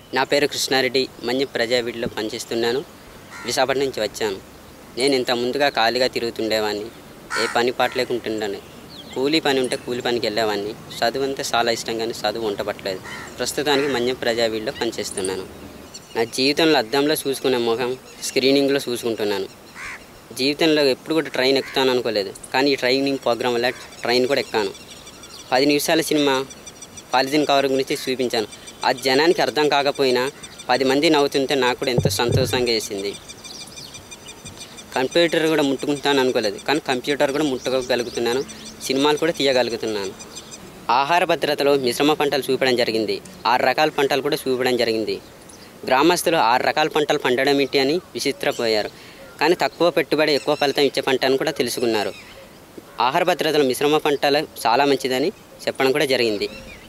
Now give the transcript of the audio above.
నా పేరు కృష్ణారెడ్డి మంచి ప్రజావీడిలో పనిచేస్తున్నాను విశాఖపట్నం నుంచి వచ్చాను నేను ఇంత ముందుగా ఖాళీగా తిరుగుతుండేవాడిని ఏ పని పాట లేకుంటుండను కూలీ పని ఉంటే కూలి పనికి వెళ్ళేవాడిని చదువు అంతా చాలా ఇష్టం కానీ చదువు ఉండపట్లేదు ప్రస్తుతానికి మంజం ప్రజావీడిలో పనిచేస్తున్నాను నా జీవితంలో అద్దంలో చూసుకునే ముఖం స్క్రీనింగ్లో చూసుకుంటున్నాను జీవితంలో ఎప్పుడు కూడా ట్రైన్ ఎక్కుతాను అనుకోలేదు కానీ ఈ ట్రైనింగ్ ప్రోగ్రామ్ వల్ల ట్రైన్ కూడా ఎక్కాను పది నిమిషాల సినిమా పాలిథిన్ కవర్ గురించి చూపించాను ఆ జనానికి అర్థం కాకపోయినా పది మంది నవ్వుతుంటే నాకు కూడా ఎంతో సంతోషంగా వేసింది కంప్యూటర్ కూడా ముట్టుకుంటాను అనుకోలేదు కానీ కంప్యూటర్ కూడా ముట్టుకోగలుగుతున్నాను సినిమాలు కూడా తీయగలుగుతున్నాను ఆహార భద్రతలో మిశ్రమ పంటలు చూపడం జరిగింది ఆరు రకాల పంటలు కూడా చూపడం జరిగింది గ్రామస్తులు ఆరు రకాల పంటలు పండడం ఏంటి అని విచిత్రపోయారు కానీ తక్కువ పెట్టుబడి ఎక్కువ ఫలితం ఇచ్చే పంట అని కూడా తెలుసుకున్నారు ఆహార భద్రతలో మిశ్రమ పంటలు చాలా మంచిదని చెప్పడం కూడా జరిగింది